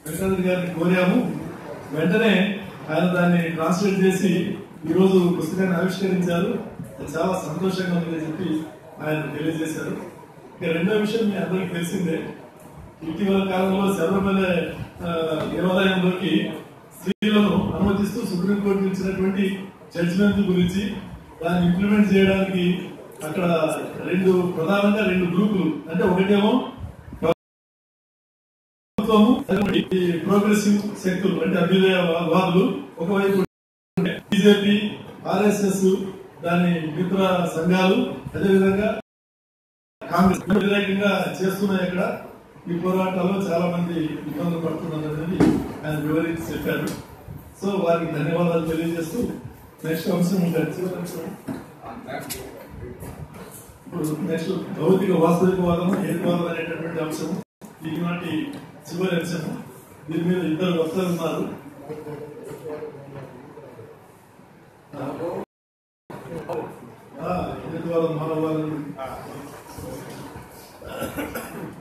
వెంకటరెడ్డి గారిని కోరాము వెంటనే ఆయన దాన్ని ట్రాన్స్లేట్ చేసి ఈ రోజు పుస్తకాన్ని ఆవిష్కరించారు అది చాలా సంతోషంగా ఉందని చెప్పి ఆయన తెలియజేశారు ఇక రెండో విషయం మీ అందరికీ తెలిసిందే ఇటీవల కాలంలో శబరిమల ఆ, దేవాలయంలోకి స్త్రీలను అనుమతిస్తూ సుప్రీంకోర్టు ఇచ్చినటువంటి జడ్జిమెంట్ గురించి దాన్ని ఇంప్లిమెంట్ చేయడానికి అక్కడ రెండు ప్రధానంగా రెండు గ్రూపులు అంటే ఒకటేమో ప్రభుత్వము ఈ ప్రోగ్రెసివ్ శక్తులు అంటే అభ్యుదయ వాదులు ఒకవైపు బీజేపీ ఆర్ఎస్ఎస్ దాని మిత్ర సంఘాలు అదేవిధంగా కాంగ్రెస్ వ్యతిరేకంగా చేస్తున్నాయి ఇక్కడ ఈ పోరాటాల్లో చాలా మంది ఇబ్బందులు పడుతున్నారు అనేది ఆయన వివరించి చెప్పారు సో వారికి ధన్యవాదాలు తెలియజేస్తూ నెక్స్ట్ అంశం ఉంటుంది చివరి అంశం. ఇప్పుడు నెక్స్ట్ భౌతిక వాస్తవికవాదం హేతువాదం అనేటటువంటి అంశం ఈనాటి చివరి అంశం దీని మీద ఇద్దరు వక్తలు ఉన్నారు ఆ, హేతువాదం మానవాదం